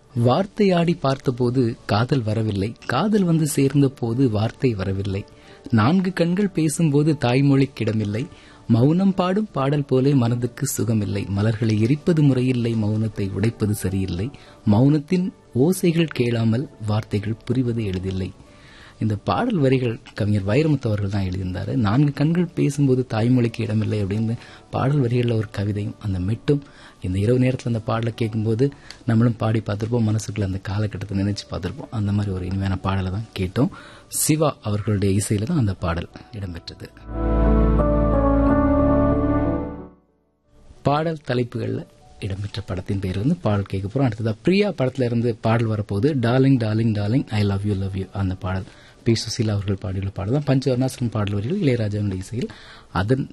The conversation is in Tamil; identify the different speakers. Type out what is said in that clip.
Speaker 1: வார்த்தையாடி பார்த்தபோது காதல் வரவில்லை காதல் வந்து சேர்ந்த போது வார்த்தை வரவில்லை நான்கு கண்கள் பேசும்போது தாய்மொழிக்கிடமில்லை மௌனம் பாடும் பாடல் போலே மனதுக்கு சுகமில்லை மலர்களை எரிப்பது முறையில்லை மௌனத்தை உடைப்பது சரியில்லை மௌனத்தின் ஓசைகள் கேளாமல் வார்த்தைகள் புரிவது எளிதில்லை இந்த பாடல் வரிகள் கவிஞர் வைரமுத்து அவர்கள் தான் எழுதியிருந்தாரு நான்கு கண்கள் பேசும்போது தாய்மொழிக்கு இடமில்லை அப்படின்னு பாடல் வரிகளில் ஒரு கவிதையும் அந்த மெட்டும் இந்த இரவு நேரத்தில் அந்த பாடலை கேட்கும்போது நம்மளும் பாடி பார்த்துருப்போம் மனசுக்குள்ள அந்த காலகட்டத்தை நினைச்சு பார்த்துருப்போம் அந்த மாதிரி ஒரு இனிமையான பாடலை தான் கேட்டோம் சிவா அவர்களுடைய இசையில தான் அந்த பாடல் இடம்பெற்றது பாடல் தலைப்புகள்ல இடம்பெற்ற படத்தின் பேர் வந்து பாடல் கேட்க போறோம் அடுத்ததா பிரியா படத்துல இருந்து பாடல் வரப்போகுது darling darling darling I love you love you அந்த பாடல் பி சுசீலா அவர்கள் பாடியுள்ள பாடல் தான் பஞ்சவர்ணாசன் பாடல் வரிகள் இளையராஜாவுடைய இசையில் அதன்